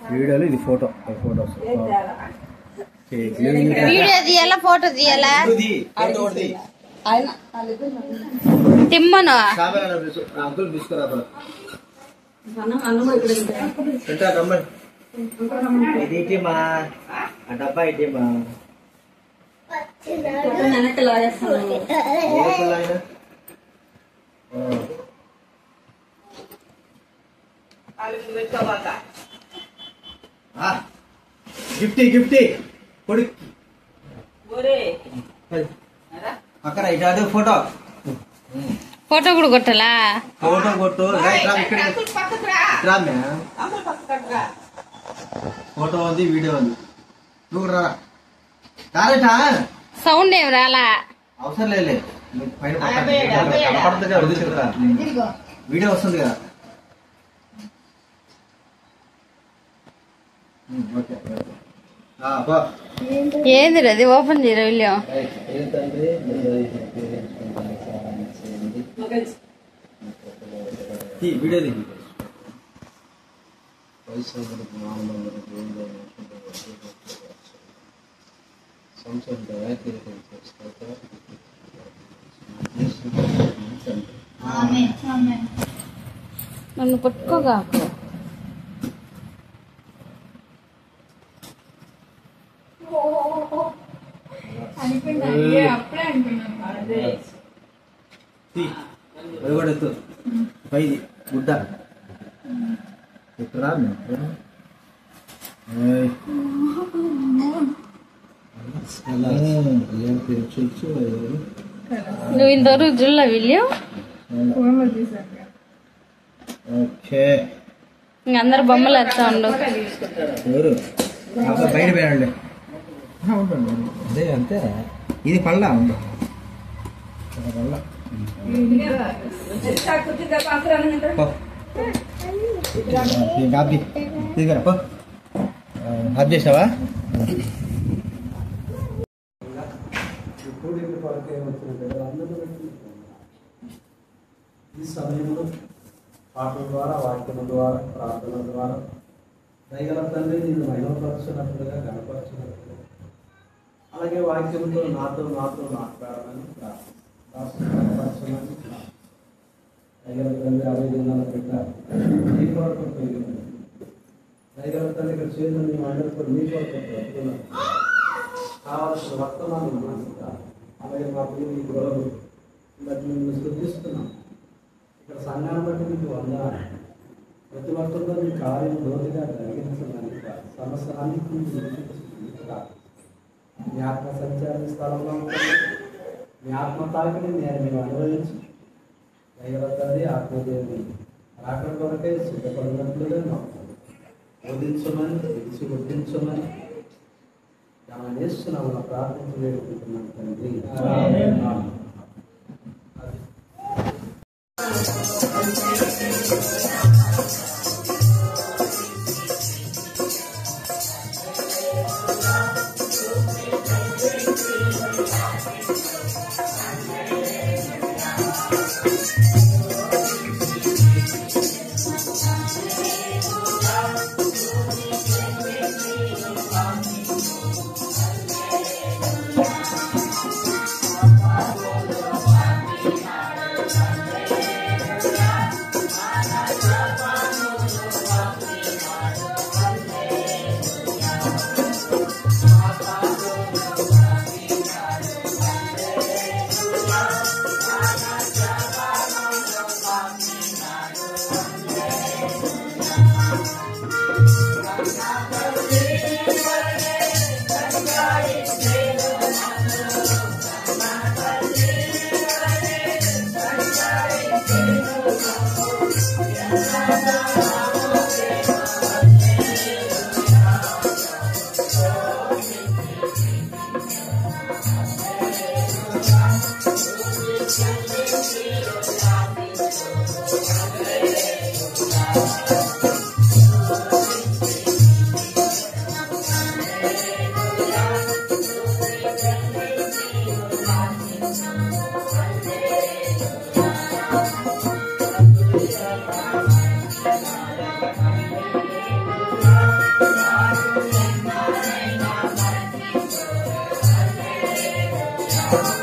వీడియోలో ఇది photo photos video తీయాలా ఫోటో తీయాలా ఆయన తిమ్మను అంకుల్ తీసుకురా అన్నం అన్నం ఇక్కడ తింటారు. తింటా రమ్మని ఇది ఇటీమా ఆ డబ్బా ఇటీమా మొత్తం వెనక్కి లాగేస్తాను గిఫ్టీ గిఫ్టీ కొడుకు అక్కడ ఇటు ఫోటో ఫోటో కూడా కొట్టాలా ఫోటో కొట్టు రైట్ రా ఇక్కడ రా మ్యా. ఫోటో ఉంది వీడియో ఉంది నువ్వు రా కారేటా సౌండ్ ఏం రాలా అవసరం లేదు నువ్వు పైన పక్కన కనపడుతుంది కదా, వదిలేసిరా. వీడియో వస్తుంది కదా ఉమ్, ఓకే ఓకే. ఆ, బా. ఏంది అది ఓపెన్ చేయరా విలియం రైట్. ఏంటంటే మీరు ఉపయోగించుకుంటానికి సంబంధించింది. తీ, వీడియో తీ. పరిశోధనకు మానవులకు దేవుడు సంవత్సరం నన్ను పట్టుకోగా అది కూడా ఎత్తు పైది గుడ్డ ఎత్తురా నువ్వు ఇంతవరకు చూడలే విలియం ఓకే ఇంక అందరు బొమ్మలు వేస్తా ఉండు ఎవరు అబ్బా బయట పోయాడు అదే అంతే ఇది పళ్ళ ఉంది పళ్ళ పో. ఈ కాపీ తీసుకురా పో ఆఫ్ చేసావా ఈ సమయంలో పాటల ద్వారా వాక్యముల ద్వారా ప్రార్థన ద్వారా దయగల తండ్రి నేను మహిమపరచినట్లుగా కనపరచినట్లుగా అలాగే వాక్యంతో నాతో నాతో మాట్లాడాలని ప్రార్థనపరచమని దయగల తండ్రి అరవై దినాల బిడ్డ నీ కొరకు పెరిగింది దయగల తండ్రి ఇక్కడ చేతులు నీ మండలి కూడా నీ కొరకు పెట్టుకున్నాను కావలసిన వర్తమానం మాకు అలాగే మా పిల్లలు ఈ గొడవలు బట్టి మేము స్థుతిస్తున్నాం ఇక్కడ సంఘాన్ని బట్టి మీకు వందనాలు ప్రతి ఒక్కరిలో మీ కార్యం లోతుగా జరిగించమని సమస్యలన్నీ మీ ఆత్మ సంచార స్థలంలో ఉంటుంది మీ ఆత్మ తాకిని నేను మేము అనుభవించి దైవతంది ఆత్మదేవుని రాకడ కొరకే సిద్ధపడినట్లుగా మాకు బోధించమని తెలిసి వడ్డించమని మనం చేస్తున్నాము ప్రార్థన వేడుకుంటున్నాం తండ్రి ఆమేన్. అది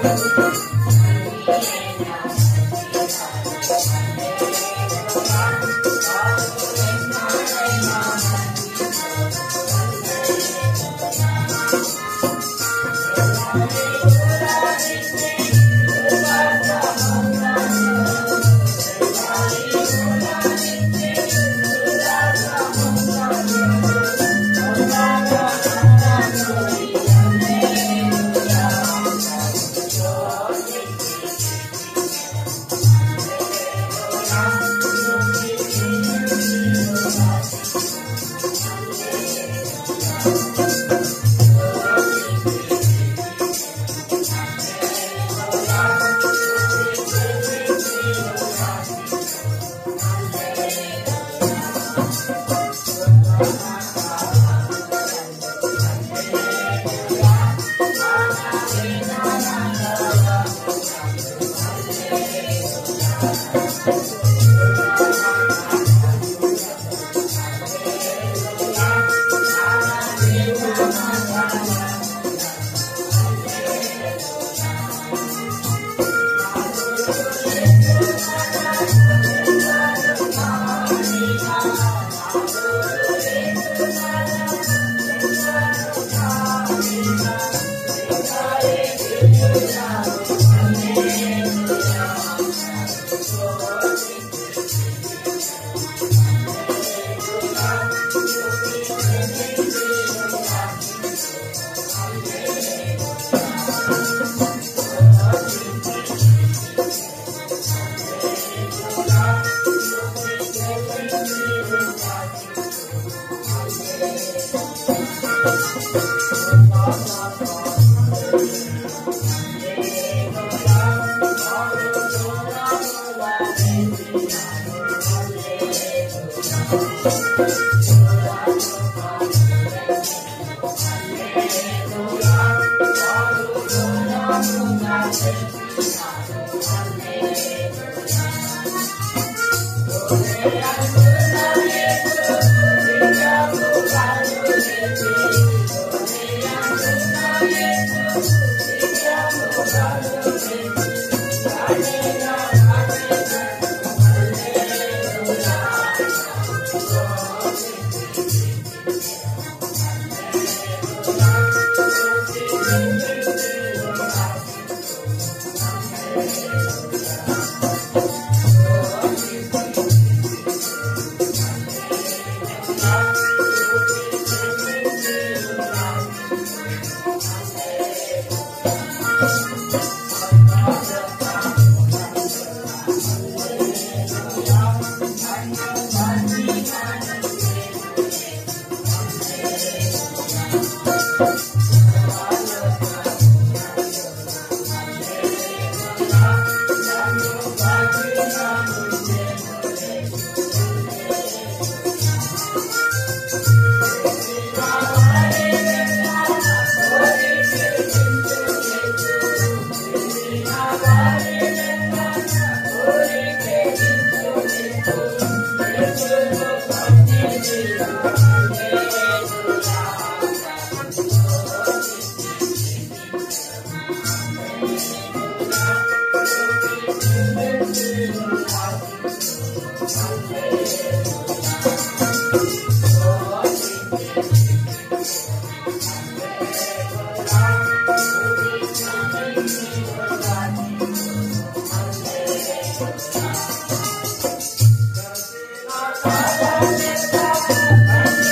Thank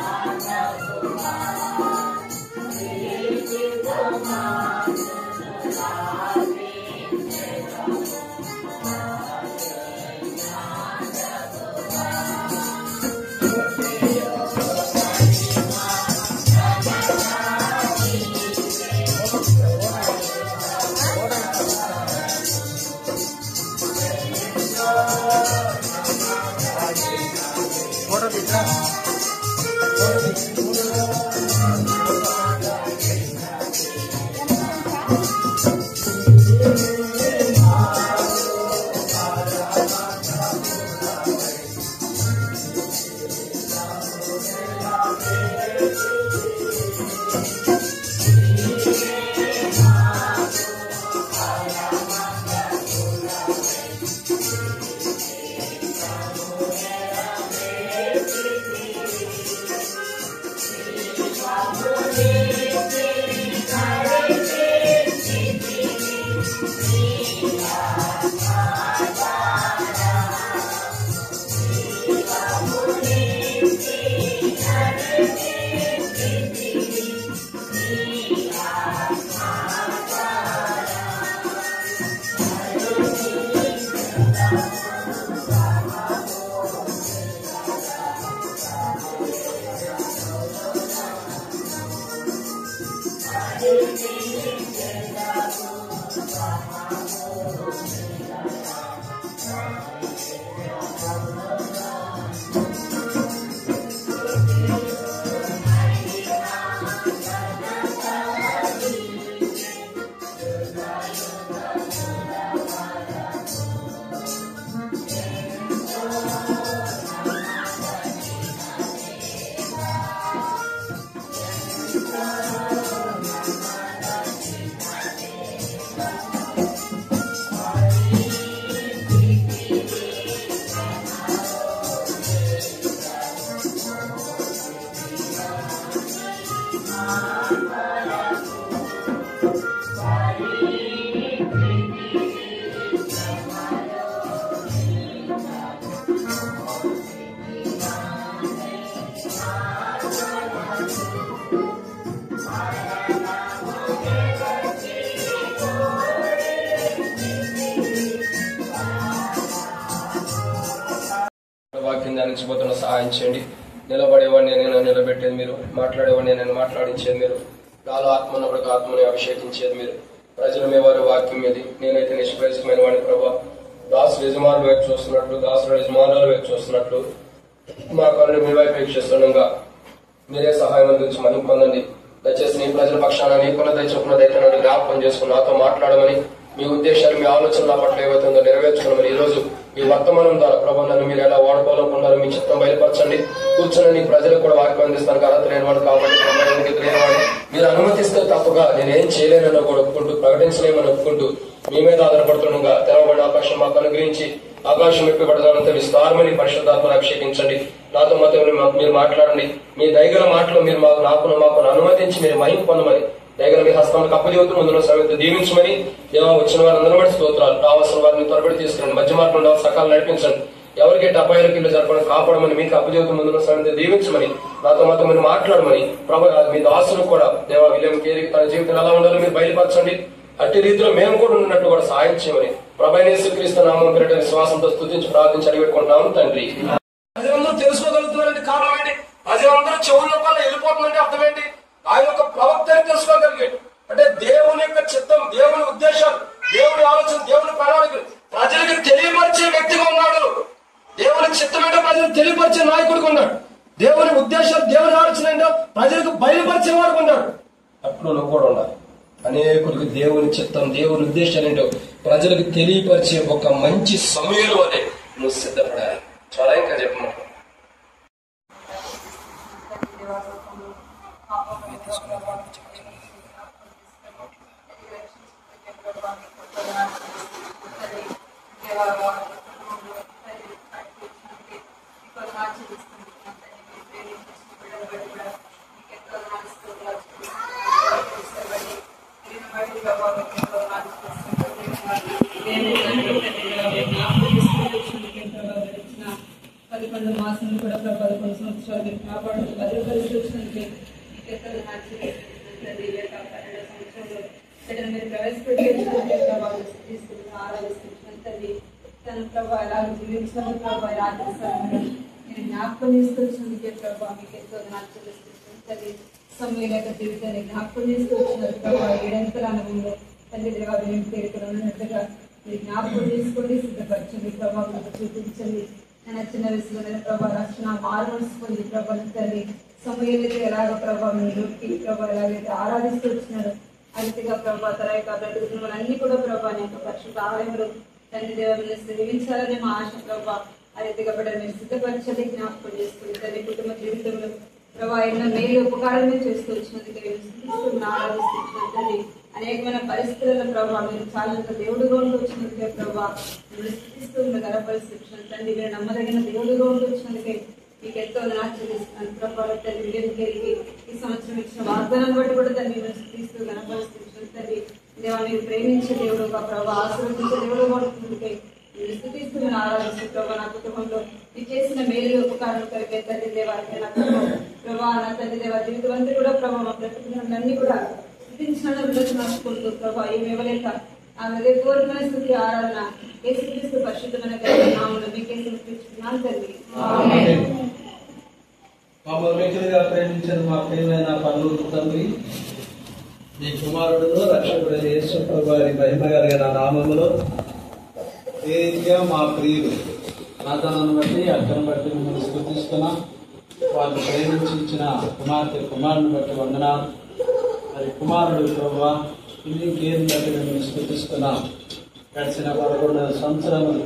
వాక్యం ధ్యానించబోతున్న సహాయం చేయండి నిలబడేవాడిని నేను నిలబెట్టేది మీరు మాట్లాడేవాడిని నేను మాట్లాడించేది మీరు నాలో ఆత్మ ఉన్నప్పుడు ఆత్మని అభిషేకించేది మీరు ప్రజలు మీ వారి వాక్యం మీది నేనైతే నిష్ప్రయోజకమైన వాడిని ప్రభా దాసులు యజమానుల వైపు చూస్తున్నట్లు దాసుల యజమానుల వైపు చూస్తున్నట్లు మా కళ్ళు మీ వైపు వీక్షిస్తుండగా మీరే సహాయం అందించి మనం పొందండి దయచేసి నీ ప్రజల పక్షాన నీకున్న దయచొప్పున దయతో నన్ను జ్ఞాపకం చేసుకుని నాతో మాట్లాడమని మీ ఉద్దేశాలు మీ ఆలోచనల పట్ల ఏవైతుందో నెరవేర్చుకోమని ఈ రోజు ఈ వర్తమానం ద్వారా ప్రభు నన్ను మీరు ఎలా వాడుకోవాలనుకున్నారో మీ చిత్తం బయలుపరచండి కూర్చొని నీ ప్రజలకు కూడా వాక్యం అందిస్తాను అర్హత లేని వాడు కాబట్టి ప్రభావానికి ఎదురైనవాడు మీరు అనుమతిస్తే తప్పగా నేనేం చేయలేనని కూడా ఒప్పుకుంటూ ప్రకటించలేమని ఒప్పుకుంటూ మీ మీద ఆధారపడుతుండగా తెరవబడిన ఆకాశం మాకు అనుగ్రహించి ఆకాశం ఎప్పిపడదానంత విస్తారమని పరిశుద్ధాత్మను అభిషేకించండి నాతో మాతో మీరు- మీరు మాట్లాడండి మీ దయగల మాటలు మీరు మాకు నాకు మాకు అనుమతించి మీరు మహిమ పొందమని దయగల మీ హస్తాలకు అప్పజీవుతూ ముందులో సమయంతో దీవించమని దేవా వచ్చిన వారందరూ బట్టి స్తోత్రాలు రావాల్సిన వారిని త్వరపడి తీసుకురండి మధ్య మార్గం ఉండవ సకాలం నడిపించండి ఎవరికి అపాయాలకు ఇల్లు జరపడం కాపాడమని మీకు అప్పజీవితం ముందులో సమయంతో దీవించమని నాతో మాతో మీరు మాట్లాడమని ప్రభు మీ దాసులు కూడా దేవా విలియం కేరి తన జీవితం ఎలా ఉండాలో మీరు బయలుపరచండి అట్టి రీతిలో మేము కూడా ఉన్నట్టు కూడా సాయం చేయమని ప్రభైనేశ్వరీస్తు నామం పేరిట విశ్వాసంతో స్తుతించి ప్రార్థించి అడిగిపెట్టుకుంటున్నాము తండ్రి ప్రజలందరూ తెలుసుకోగలుగుతున్నారంటే కారణం ఏంటి ప్రజలందరూ చెవుల్లో వల్ల వెళ్ళిపోతుందంటే అర్థం ఏంటి ఆయన యొక్క ప్రవక్తని తెలుసుకోగలిగాడు అంటే దేవుని యొక్క చిత్తం దేవుని ఉద్దేశాలు దేవుని ఆలోచన దేవుని ప్రణాళికలు ప్రజలకు తెలియపరిచే వ్యక్తిగా ఉన్నాడు దేవుని చిత్తం ఏంటో ప్రజలకు తెలియపరిచే నాయకుడిగా ఉన్నాడు దేవుని ఉద్దేశాలు దేవుని ఆలోచన ఏంటో ప్రజలకు బయలుపరిచే వాడు ఉన్నాడు అట్లు నువ్వు కూడా ఉండాలి అనేకులకు దేవుని చిత్తం దేవుని ఉద్దేశాలు ఏంటో ప్రజలకు తెలియపరిచే ఒక మంచి సమయంలో అదే నువ్వు సిద్ధపడాలి చాలా ఇంకా చెప్పమాట పదకొండు మాసం కూడా పదకొండు సంవత్సరాలు కాపాడు పదే పది వచ్చినందుకు ఎక్కడ తండ్రి ఈ యొక్క పన్నెండో సంవత్సరంలో బిడ్డను మీరు ప్రవేశపెట్టి ప్రభావం తీసుకుంటున్నాం ఆరాధిస్తున్నాం తండ్రి తన ప్రభావ ఎలా జీవించినందుకు ప్రభావ రాజస్థానంలో మీరు జ్ఞాపకం తీసుకొచ్చినందుకే ప్రభావ మీకు ఎంతో నాకు చెల్లిస్తున్నాం తండ్రి సమయం యొక్క జీవితాన్ని జ్ఞాపకం తీసుకొచ్చినందుకు ప్రభావ ఏడంతల అనుభవంలో తండ్రి దేవా మేము పేరుకుని ఉన్నట్టుగా మీరు జ్ఞాపకం తీసుకోండి సిద్ధపరచండి ప్రభావం చూపించండి నేను చిన్న వయసులో నేను ప్రభావ రక్షణ మారుమలుసుకుంది ప్రభావం తండ్రి సమయాలైతే ఎలాగ ప్రభావం మీరు ప్రభావ ఎలాగైతే ఆరాధిస్తూ వచ్చినారు అతిగా ప్రభా తరాయి కాబట్టి అన్ని కూడా ప్రభా నీ యొక్క పరిశుద్ధ ఆలయంలో తండ్రి దేవాలను సేవించాలని మా ఆశ ప్రభా ఆ రీతిగా బిడ్డలు మీరు సిద్ధపరచాలి జ్ఞాపకం చేసుకుని తల్లి కుటుంబ జీవితంలో ప్రభా ఎన్నో మేలు ఉపకారమే చేస్తూ వచ్చినందుకు మేము స్థుతిస్తున్నాం, ఆరాధిస్తున్నాం తండ్రి అనేకమైన పరిస్థితులలో ప్రభావ మీరు చాలా దేవుడుగా ఉంటూ వచ్చినందుకే ప్రభా మీరు స్థితిస్తూ ఉన్న గర్భపరిస్థితులు తండ్రి మీరు నమ్మదగిన దేవుడుగా ఉంటూ వచ్చినందుకే మీకు ఎంతో ఆచరిస్తున్నాను ప్రభావ తండ్రి మీరు తిరిగి ఈ సంవత్సరం ఇచ్చిన వాగ్దానాన్ని బట్టి కూడా తండ్రి మీరు స్థితిస్తూ గణపరుస్తున్నాను తండ్రి దేవా మీరు ప్రేమించే దేవుడు ఒక ప్రభావ ఆశీర్వదించే దేవుడు పడుతుంది మీరు స్థుతిస్తూ నేను ఆరాధిస్తూ ప్రభావ నా కుటుంబంలో మీరు చేసిన మేలు ఉపకారం కొరికే తండ్రి దేవానికి నా కుటుంబం ప్రభావ నా తండ్రి దేవా జీవితం అంతా కూడా ప్రభావ మా ప్రతిదినాన్ని కూడా స్థుతించిన నడుచుకుంటూ ప్రభావ ఏమి ఇవ్వలేక ఆ హృదయపూర్వకమైన స్థుతి ఆరాధన యేసుక్రీస్తు పరిశుద్ధమైన నామములో మీకే సమర్పిస్తున్నాను తండ్రి ఆమేన్. మమ్మల్ని మిక్కిలిగా ప్రేమించిన మా ప్రియమైన పనులు తండ్రి మీ కుమారుడును రక్షకుడు యేసు ప్రభు వారి మహిమ కలిగిన నామములో ఏ రీతిగా మా ప్రియులు నాతనాన్ని బట్టి అక్కను బట్టి మిమ్మల్ని స్థుతిస్తున్నాం వాళ్ళు ప్రేమించి ఇచ్చిన కుమార్తె కుమారుని బట్టి వందనాలు మరి కుమారుడు ప్రభు ఇన్ని కేర్ని బట్టి మిమ్మల్ని స్థుతిస్తున్నాం గడిచిన పదకొండు సంవత్సరములు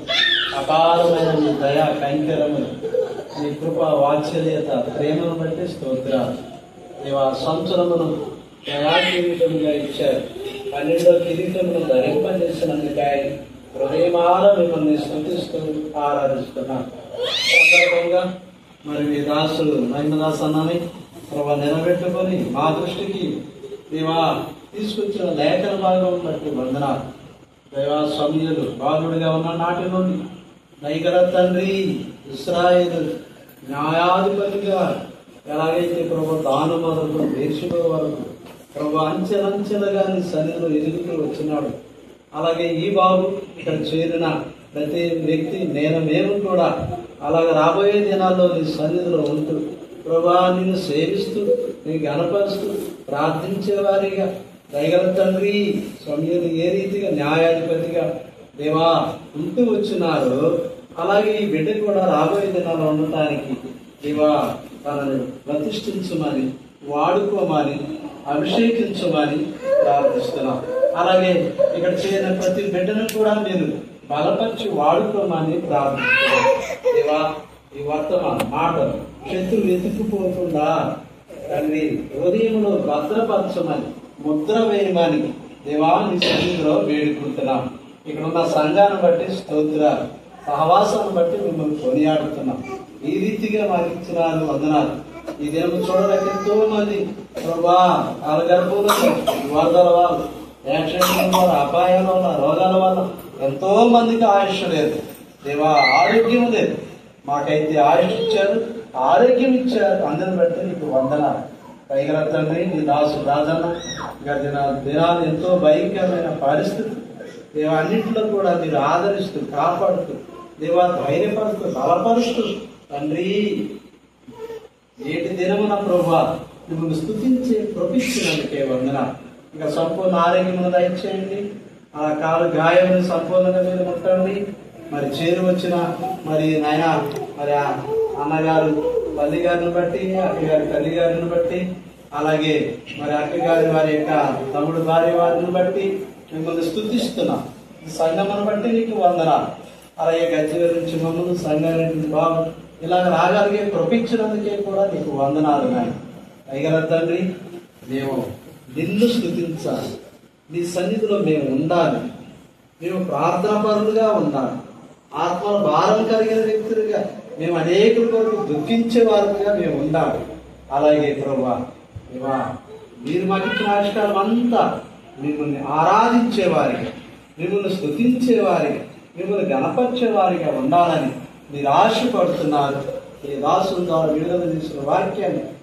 అపారమైన మీ దయా కైంకరములు నీ కృప వాత్సల్యత ప్రేమను బట్టి స్తోత్రాలు నీవు ఆ సంవత్సరమును దయా కిరీటముగా ఇచ్చారు పన్నెండో కిరీటమును ధరింపజేసినందుకాయ హృదయమాల మిమ్మల్ని స్థుతిస్తూ ఆరాధిస్తున్నాం సందర్భంగా మరి మీ దాసులు మహిమదాస్ అన్నని ప్రభా నిలబెట్టుకొని మా దృష్టికి నీవా తీసుకొచ్చిన లేఖన భాగం బట్టి వందనాలు దైవా సమయులు బాలుడిగా ఉన్న నాటి నుండి నైగల తండ్రి ఇస్రాయేల్ న్యాయాధిపతిగా ఎలాగైతే ప్రభు దాను మొదలు దేశుల వరకు ప్రభు అంచెలంచెలుగా నీ సన్నిధిలో ఎదుగుతూ వచ్చినాడు అలాగే ఈ బాబు ఇక్కడ చేరిన ప్రతి వ్యక్తి నేను మేము కూడా అలాగే రాబోయే దినాల్లో నీ సన్నిధిలో ఉంటూ ప్రభా నిన్ను సేవిస్తూ నీ గణపరుస్తూ ప్రార్థించే వారిగా దయగల తండ్రి సమయం ఏ రీతిగా న్యాయాధిపతిగా దేవా ఉంటూ వచ్చినారో అలాగే ఈ బిడ్డ కూడా రాబోయే దినాల్లో ఉండటానికి దేవా తనను ప్రతిష్ఠించమని వాడుకోమని అభిషేకించమని ప్రార్థిస్తున్నాం అలాగే ఇక్కడ చేరిన ప్రతి బిడ్డను కూడా మీరు బలపరిచి వాడుకోమని ప్రార్థిస్తున్నాం దేవా ఈ వర్తమాన మాటలు శత్రువు ఎత్తుకుపోకుండా తండ్రి హృదయంలో భద్రపరచమని ముద్ర వేయమని దేవాన్ని సన్నిధిలో వేడుకుంటున్నాం ఇక్కడ ఉన్న సంఘాన్ని బట్టి స్తోత్రాలు సహవాసాన్ని బట్టి మిమ్మల్ని కొనియాడుతున్నాం ఈ రీతిగా మాకు ఇచ్చినారు వందనాలు ఈ దినం చూడడానికి ఎంతో మంది ప్రభా అలగర్భంలో వరదల వల్ల యాక్సిడెంట్ల వల్ల అపాయాల వల్ల రోగాల వల్ల ఎంతో మందికి ఆయుష్ లేదు దేవా ఆరోగ్యం లేదు మాకైతే ఆయుష్ ఇచ్చారు ఆరోగ్యం ఇచ్చారు అందరిని బట్టి నీకు వందనాలు పైగల తండ్రి నీ దాసు రాజన్న గడిచిన దినాలు ఎంతో భయంకరమైన పరిస్థితి దేవా అన్నింటిలో కూడా మీరు ఆదరిస్తూ కాపాడుతూ దేవా ధైర్యపరుస్తూ బలపరుస్తూ తండ్రి నేటి దినమున ప్రభా మిమ్మల్ని స్థుతించే ప్రొపిచ్చినందుకే వందన ఇక సంపూర్ణ ఆరోగ్యమును దయచేయండి ఆ కాలు గాయమును సంపూర్ణంగా మీరు ముట్టండి మరి చేరు వచ్చిన మరి నాయన మరి ఆ అన్నగారు తల్లి గారిని బట్టి అక్క గారి తల్లి గారిని బట్టి అలాగే మరి అక్క గారి వారి యొక్క తమ్ముడు భార్య వారిని బట్టి మిమ్మల్ని స్థుతిస్తున్నాం ఈ సంఘమును బట్టి నీకు వందనాలు అలాగే గజ్జల నుంచి మమ్మల్ని సంఘానికి బాబు ఇలాగ రాగలిగే ప్రొపించినందుకే కూడా నీకు వందనాలు నాయన అయ్యగల తండ్రి మేము నిన్ను స్థుతించాలి నీ సన్నిధిలో మేము ఉండాలి మేము ప్రార్థన పరులుగా ఉండాలి ఆత్మల భారం కలిగిన వ్యక్తులుగా మేము అనేకుల కొరకు దుఃఖించే వారుగా మేము ఉండాలి అలాగే ప్రభా దేవా, మీరు మాకు ఇచ్చిన ఆవిష్కారం అంతా మిమ్మల్ని ఆరాధించే వారిగా మిమ్మల్ని స్థుతించే వారిగా మిమ్మల్ని గణపరిచే వారిగా ఉండాలని మీరు ఆశపడుతున్నారు ఈ దాసుల ద్వారా విడుదల చేసిన వాక్యాన్ని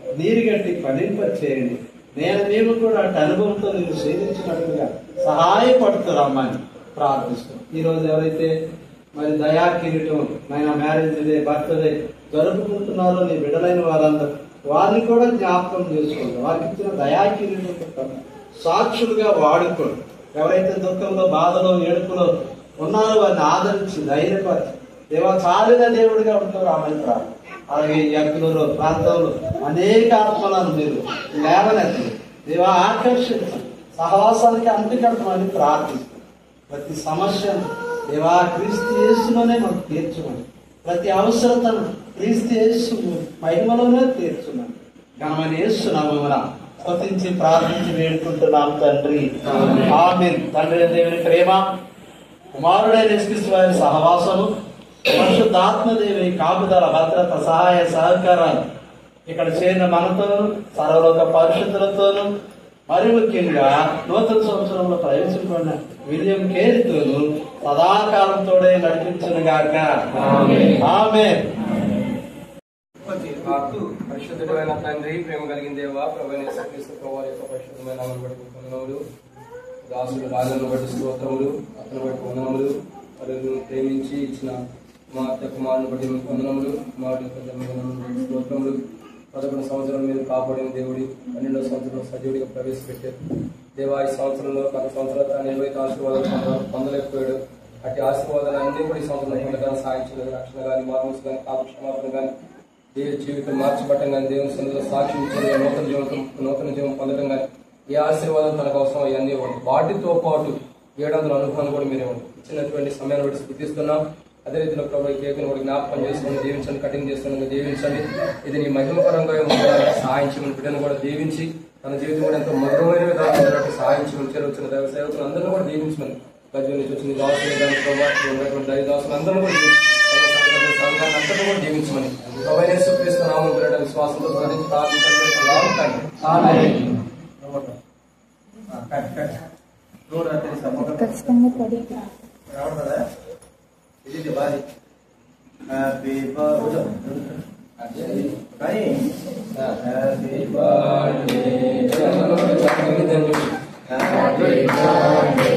నీరు గట్టి ఫలింప చేయండి నేను మేము కూడా అటు అనుభవంతో నేను సేవించినట్లుగా సహాయపడుతున్నామని ప్రార్థిస్తాం ఈ రోజు ఎవరైతే మరి దయా కిరీటం నాయన మ్యారేజ్ డే బర్త్డే జరుపుకుంటున్నారో నీ బిడ్డలైన వారందరూ వారిని కూడా జ్ఞాపకం చేసుకోండి వారికి ఇచ్చిన దయా కిరీటం యొక్క సాక్షులుగా వాడుకోండి ఎవరైతే దుఃఖంలో బాధలో ఏడుపులో ఉన్నారో వారిని ఆదరించి ధైర్యపరిచి దేవా చాలిన దేవుడిగా ఉంటారు ఆమె ప్రార్థన అలాగే ఈ అగ్నులో ప్రాంతంలో అనేక ఆత్మలను మీరు లేవనెత్తి దేవా ఆకర్షించండి సహవాసానికి అంటుకట్టమని ప్రార్థిస్తాం ప్రతి సమస్యను దేవా క్రీస్తు యేసులోనే మాకు తీర్చమని ప్రతి అవసరతను క్రీస్తు యేసు మహిమలోనే తీర్చమని ఘనమైన యేసు నామమున స్తుతించి ప్రార్థించి వేడుకుంటున్నాం తండ్రి ఆమేన్ తండ్రి దేవుని ప్రేమ కుమారుడైన యేసుక్రీస్తు వారి సహవాసము పరిశుద్ధాత్మదేవి కాపుదల భద్రత సహాయ సహకారాలు ఇక్కడ చేరిన మనతోను సర్వలోక పరిశుద్ధులతోనూ మరి ముఖ్యంగా నూతన సంవత్సరంలో ప్రవేశింపడిన విలియం కేరితోను సదాకాలంతోడే నడిపించిన గాక ఆమె పరిశుద్ధమైన తండ్రి ప్రేమ కలిగిన దేవా ప్రభువైన యేసుక్రీస్తు ప్రభువారి యొక్క పరిశుద్ధమైన నామమును బట్టి వందనములు దాసులు రాజులను బట్టి స్తోత్రములు అతను బట్టి వందనములు మరియు ప్రేమించి ఇచ్చిన మా అత్త కుమారుని బట్టి మీకు వందనములు కుమారుడి యొక్క జన్మదినం బట్టి స్తోత్రములు పదకొండు సంవత్సరం మీరు కాపాడిన దేవుడి పన్నెండో సంవత్సరంలో సజీవుడిగా ప్రవేశపెట్టారు దేవా ఈ సంవత్సరంలో గత సంవత్సరాలు తాను ఏవైతే ఆశీర్వాదాలు పొందాలో పొందలేకపోయాడు అట్టి ఆశీర్వాదాలు అన్ని కూడా ఈ సంవత్సరం పొందడానికి సాధించలేదు రక్షణ కానీ మార్మల్స్ కానీ కాపుక్షమాపణ కానీ దేవుడి జీవితం మార్చబట్టం కానీ దేవుని సన్నిధిలో సాక్షి ఇచ్చేది నూతన జీవితం నూతన జీవం పొందడం కానీ ఏ ఆశీర్వాదం తనకు అవసరం అవన్నీ ఇవ్వండి వాటితో పాటు ఏడు వందల అనుభవాన్ని కూడా మీరు ఇవ్వండి ఇచ్చినటువంటి సమయాన్ని బట్టి స్థుతిస్తున్నాం అదే రీతిలో ప్రభు ఈ కేకును కూడా జ్ఞాపకం చేసుకుని దీవించండి కటింగ్ చేసుకుని దీవించండి ఇది నీ మహిమపరంగా ఉండాలని సహాయం చేయమని బిడ్డను కూడా దీవించి తన జీవితం కూడా ఎంతో మధురమైన విధానం ఉన్నట్టు సహాయం చేయమని చేరవచ్చిన దైవ సేవకులు అందరినీ కూడా దీవించమని గజ్జల నుంచి వచ్చిన దాసులు దాని ప్రభావ ఉన్నటువంటి దైవ దాసులు అందరినీ కూడా దీవించి తమ సంఘ సంఘాన్ని అంతటా కూడా దీవించమని ప్రభు యేసుక్రీస్తు నామం పేరిట విశ్వాసంతో స్మరించి ప్రార్థించడం తండ్రి కట్ కట్ రోడ్ అంటే సమ్మక ఖచ్చితంగా పడి రావడదా ఇది బాది హ్యాపీ బర్త్డే కానీ happy birthday happy birthday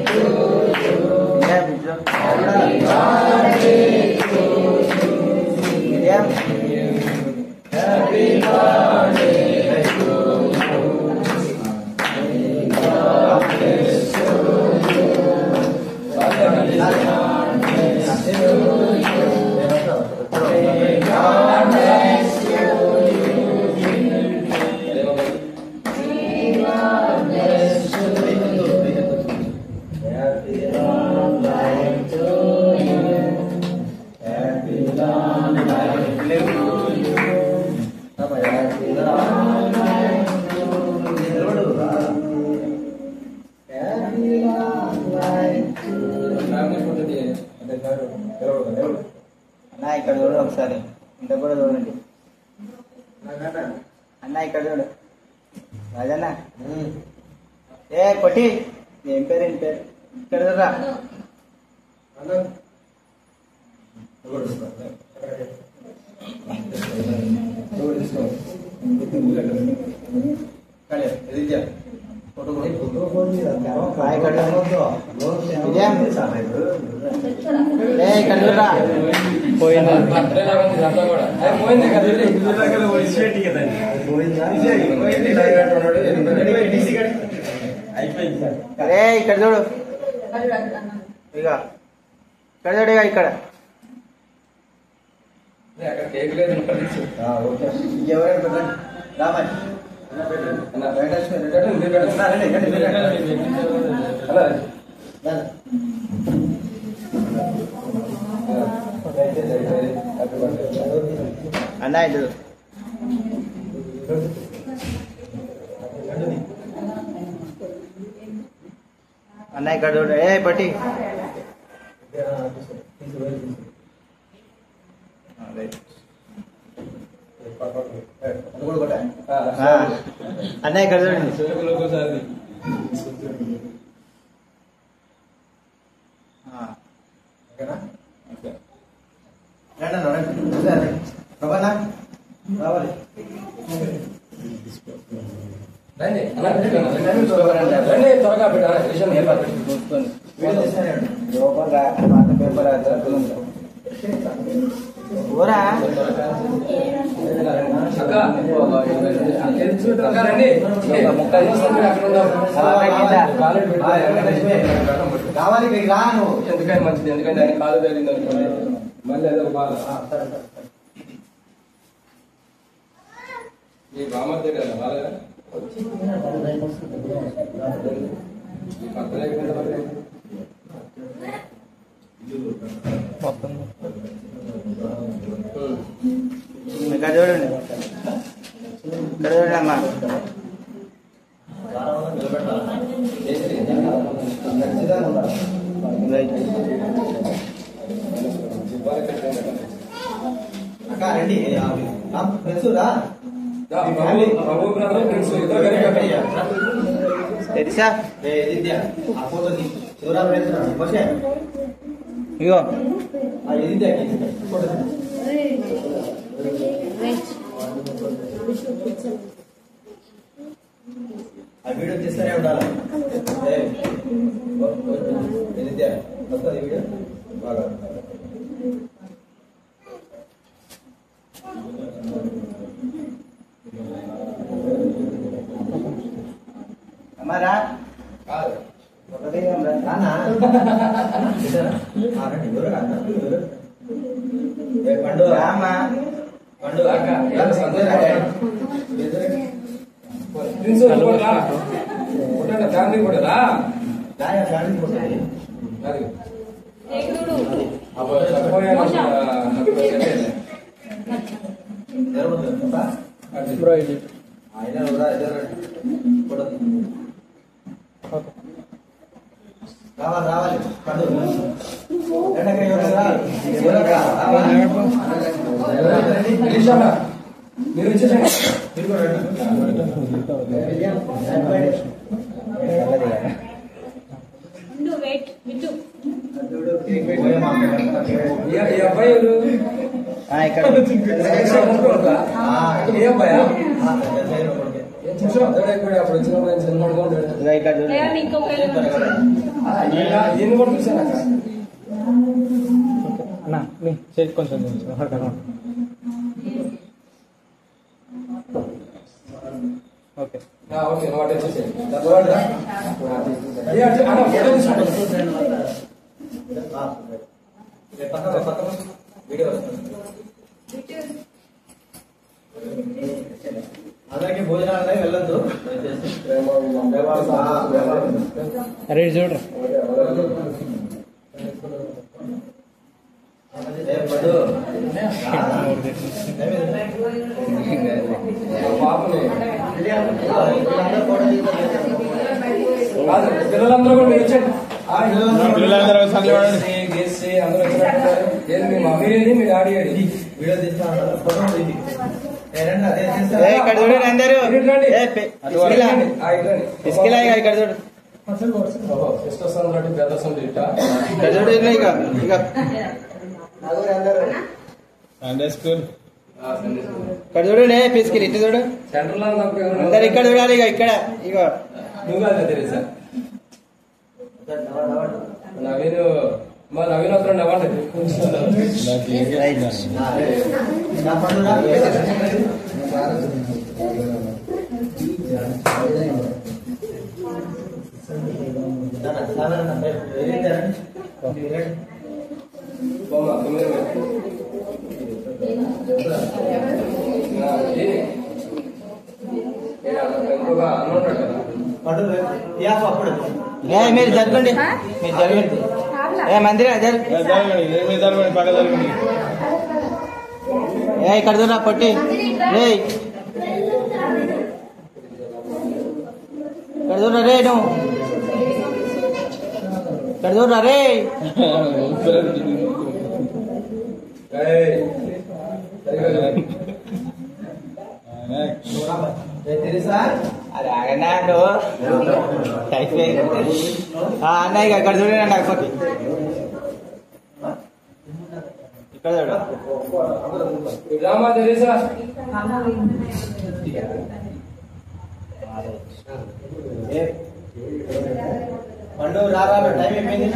happy అన్న ఇక్కడ చూడు ఒకసారి ఇంత కూడా చూడండి అన్న ఇక్కడ చూడు రాజన్న ఏ కొట్టి ఏం పేరు ఏం పేరు ఇక్కడ చూడరా ఏ ఇక్కడ చూడరా పోయింది కదా ఏ ఇక్కడ చూడు ఇక ఇక్కడ చూడు ఇక ఇక్కడ అక్కడ కేక్ లేదు పరిస్థితి ఎవరైనా పెట్టండి రామని అన్న ఇటు అన్న ఇక్కడ చూడు ఏ పట్టి ఆ, అన్న ఇక్కడ చూడండి ఆ. ఓకే. రండి అన్న, రండి. రండి. ప్రభానా రావాలి రండి అన్న, రండి. రండి త్వరగా బిడ్డ విషయం చెప్పాలి చూసుకొని లోపల రా, పాత పేపర్ చదువుతుంది ఊరా అక్క అక్క రండి ఏ, ముక్క తీస్తాను, మీరు అక్కడ ఉన్నారు. కాలేజ్ పెట్టి కావాలి ఇక్కడికి రా నువ్వు ఎందుకని మంచిది ఎందుకంటే ఆయన కాలు తగిలింది అనుకోండి మళ్ళీ ఏదో బాధ ఈ బామర్దే కదా బాగా ఈ పక్కన ఎక్కడ పక్కన? ఉమ్. ఇక్కడ చూడండి ఇక్కడ చూడండి అమ్మా అక్క రండి తెలుసురా రా, బాబు, బాబు బ్రదర్, ఫ్రెండ్స్ ఇద్దరు కలిపి అక్కడ. తెలుసా ఇగో ఆ వీడియో తీస్తూనే ఉండాలి ఏ, ఓ, ఓ, ఎదిద్యా వస్తుంది వీడియో బాగా అమ్మారా కాదు. ఒకటే రా. రానా? ఇద్దరా? ఆ, రండి. ఎవరు రా? ఎవరు? ఏ, పండు రామా పండు అక్క, ఏదో సంతోషం. ప్రిన్స్ కూడా రా. కొట్టండి, ఫ్యామిలీ కూడా రా. రాయా ఫ్యామిలీ కోసం అది. అప్పుడు చనిపోయాను, ఆ, నాకు తెలియదు. అది. ఆయన కూడా ఇద్దరు కూడా రావాలి రావాలి పండు ఎండకి ఎవరు రా? ఎవరు రా? రావాలి. నిమిషమా? మీరు ఇచ్చేసేయండి. ఈ- ఈ అబ్బాయి ఎవరు? ఆ, ఇక్కడ ఆ, ఏ అబ్బాయా? ఆ, దగ్గర ఒకటి. చూసావా? అతడే కూడా అప్పుడు వచ్చినప్పుడు ఆయన సినిమా అనుకుంటాడు. ఇదిగో ఇక్కడ చూడండి. ఆ, ఈయన- ఈయన కూడా చూశాను అక్క. అన్న మీ చేతి కొంచెం కొంచెం అక్కడ ఓకే ఆ, ఓకే నువ్వు అటు వచ్చేసేయ్. డబ్బులు రా. ఏ, అటు- అన్న, ఫోటో తీసుకోండి. ఆ, రేపు పక్కన పక్కన వీడియో వస్తుంది అందరికి భోజనాలు వెళ్ళొద్దు అరే ఇటు చూడరా పాపని కాదు, పిల్లలందరూ కూడా మీరు వచ్చారు ఆ, పిల్లలందరూ సంగతి వాడండి. గెస్సి, గెస్సి, అందరూ వచ్చినట్టున్నారు. ఏది మీ మమ్మీ ఏది మీ డాడీ ఏది వీడియో ఏ, ఇక్కడ చూడండి అందరూ ఇటు రండి. ఏ, పె- అటు పిసికిలా. రండి. ఆ, ఇటు రండి. పిసికిలా ఇక ఇక్కడ చూడు ఓహో, సిస్టర్స్ అన్నట్టు పెద్ద సొంత ఇట్టా. ఇక్కడ చూడు ఇక ఇక ఇక సండే స్కూల్ ఆ, సండే స్కూల్. ఇక్కడ చూడండి ఏ, పిసికిలి ఇటు చూడు సెంటర్లో నాకు ఎవరు అందరు ఇక్కడ చూడాలి ఇక ఇక్కడ ఇగో నువ్వు కాదు తెలుసా నవీన్ మా నవీన్ వస్తున్నాడు అవ్వండి నాకు ఏం చేస్తున్నాను? బొమ్మ తొమ్మిది వేలు. ఆ, ఏది? ఏ, అన్న, ఇంకొక అన్న ఉంటాడు కదా ఏ, మీరు జరగండి మీరు జరగండి ఏ మందిరా జరు ఏ, జరగండి ఇదే మీద జరగండి పక్క జరగండి ఏ ఇక్కడ చూడరా పొట్టి రే ఇక్కడ చూడరా రే నువ్వు ఇక్కడ చూడరా రే ఏయ్, సరిగ్గా చూడు. తెలుసా అరే ఆగన్నా నువ్వు అయిపోయింది ఆ, అన్న ఇక ఇక్కడ చూడండి నాకు పొట్టి ఇక్కడ చూడు ఈ డ్రామా తెలుసా ఏ పండు రారా టైం అయిపోయింది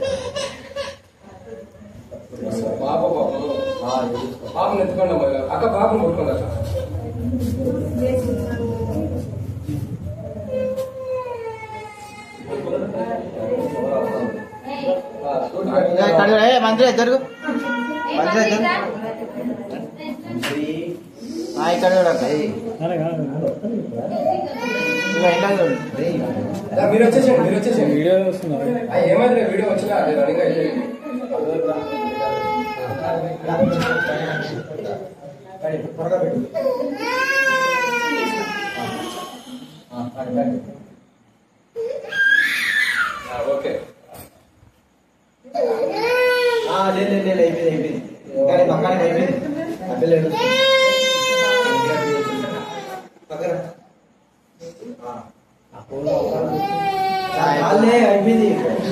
పాప పాపం పాపను ఎత్తుకోండి అమ్మ ఇలా. అక్క పాపను కొట్టుకోండి అక్క మంత్రి జరుగు మంత్రి ఇక్కడ కూడా అక్క. ఇదిగో ఎండ చూడు. దా, మీరు వచ్చేసేయండి మీరు వచ్చేసేయండి వీడియో వస్తున్నారు ఆ, ఏమైంది వీడియో వచ్చినా అది రన్నింగ్ అయిపోయింది కడి, త్వరగా పెట్టు. ఆ, కడి, కడి. ఆ, ఓకే ఆ, లేదు లేదు లేదు అయిపోయింది అయిపోయింది కానీ పక్కన అయిపోయింది ఆ పిల్లలు పక్కన ఆ. ఆ, చాలే అయిపోయింది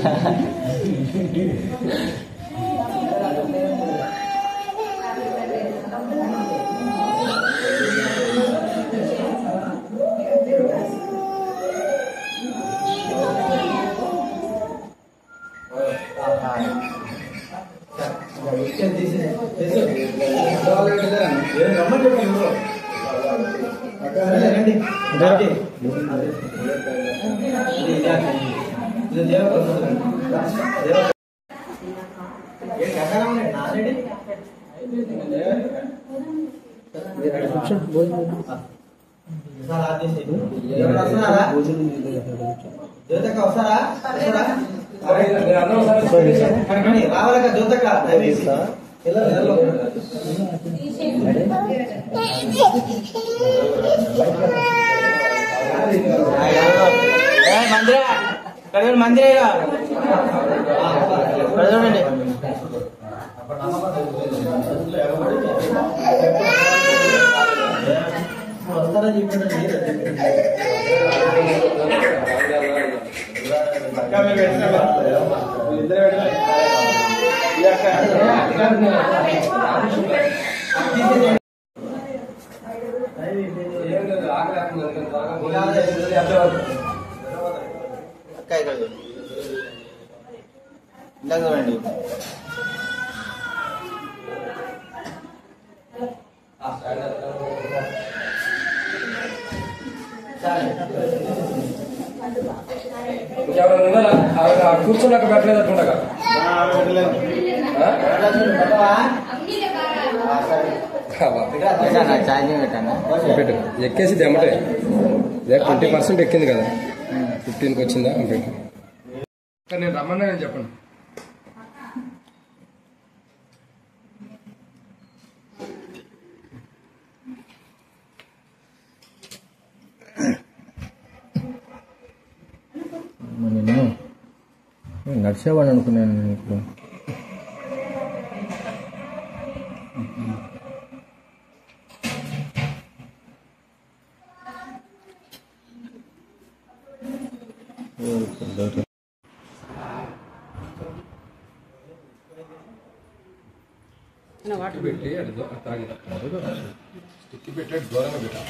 జ్యోతక్క వస్తారా వస్తారా అరే, మీరు అందరూ ఒకసారి వచ్చేసేయండి. రావాలక్క జ్యోతక్క మందిరా ఇక్కడ మందిరా చూడండి వస్తారని చెప్పండి అక్క మీరు పెట్టినా ఇద్దరు పెట్టినా ఈ అక్క ఏం లేదు, ఆకలి ఆకలి అందుకని త్వరగా భోజనం అక్క ఇక్కడ చూడండి ఇందాక చూడండి ఇంకెవరైనా ఉన్నారా ఆవిడ కూర్చున్నాక పెట్టలేదు అనుకుంటా ఛార్జింగ్ పెట్టాను పెట్టు ఎక్కేసి దెమ్మటే ట్వంటీ పర్సెంట్ ఎక్కింది కదా ఫిఫ్టీన్కి వచ్చిందా పెట్టు నేను రమ్మన్నా నేను చెప్పండి నేను నడిచేవాడు అనుకున్నాను నేను ఇప్పుడు స్టిక్ పెట్టి అది దూ- తాగి స్టిక్ పెట్టి అటు దూరంగా పెట్టాలి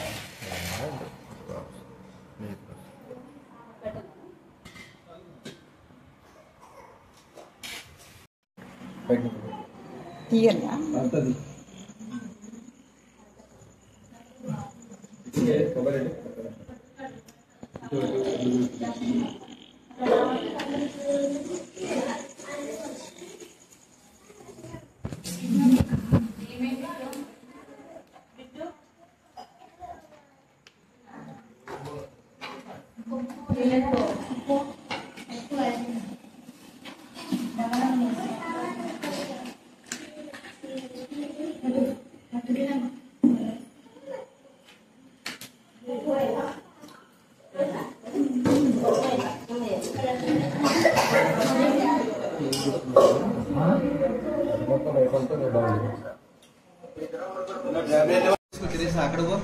అక్కడ పో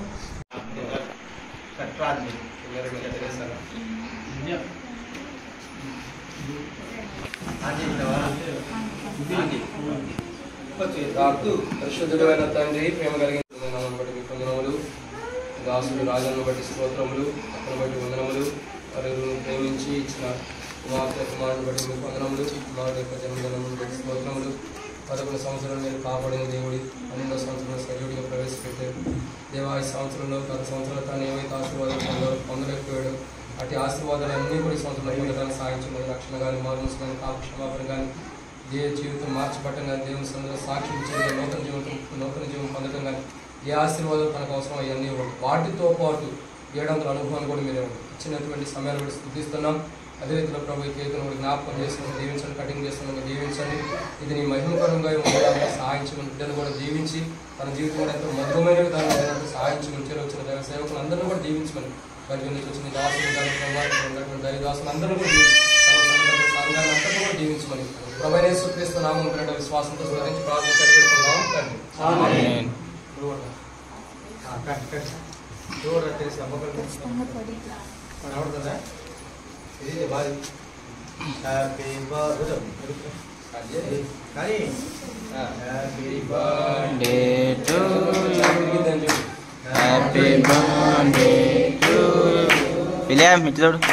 పరిశుద్ధుడైన తండ్రి ప్రేమ కలిగిన నామమును బట్టి మీకు వందనములు ఇంకా దాసుడు రాజాను బట్టి స్తోత్రములు అతను బట్టి వందనములు వారు ప్రేమించి ఇచ్చిన కుమార్తె యొక్క కుమారుని బట్టి మీకు వందనములు కుమారుడు యొక్క జన్మదినమును బట్టి స్తోత్రములు పదకొండు సంవత్సరాలు నేను కాపాడిన దేవుడి పన్నెండో సంవత్సరంలో సజీవుడిగా ప్రవేశపెట్టారు దేవా ఈ సంవత్సరంలో గత సంవత్సరాలు తాను ఏవైతే ఆశీర్వాదాలు పొందారో పొందలేకపోయాడు అటు ఆశీర్వాదాలు అన్నీ కూడా ఈ సంవత్సరంలో పొందడానికి సాగించింది రక్షణ కానీ మార్మస్ కానీ పాప క్షమాపణ కానీ దేవ జీవితం మార్చబట్టం కానీ దేవుని సందులో సాక్షి ఇచ్చేది నూతన జీవితం నూతన జీవం పొందడం కానీ ఏ ఆశీర్వాదం తనకు అవసరం అవన్నీ ఇవ్వండి వాటితో పాటు ఏడు వందల అనుభవాన్ని కూడా మీరు ఇవ్వండి ఇచ్చినటువంటి సమయాలు కూడా స్థుతిస్తున్నాం అదే రీతిలో ప్రభు ఈ కేకును కూడా జ్ఞాపకం చేస్తున్నాం దీవించండి కటింగ్ చేస్తున్నాం దీవించండి ఇది నీ మహిమకరంగా ఉండడానికి సహాయించమని బిడ్డను కూడా దీవించి తన జీవితం కూడా ఎంతో మధురమైన విధానం సహాయించమని చేరు వచ్చిన దైవ సేవకులు అందరినీ కూడా దీవించమని మరి నుంచి వచ్చిన దాసులు కానీ ప్రభావం ఉన్నటువంటి దైవదాసులు అందరూ కూడా దీవించి తన సంఘ సంఘాన్ని అంతా కూడా దీవించమని ప్రభు యేసుక్రీస్తు నామం పేరిట విశ్వాసంతో స్మరించి ప్రార్థించి పెట్టుకున్నాం తండ్రి ఇది బాగా హ్యాపీ బర్త్డే కానీ happy birthday to you. Happy birthday to you. William ఇటు చూడు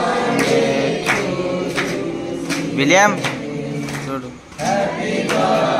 విలియం చూడు హ్యాపీ బర్త్డే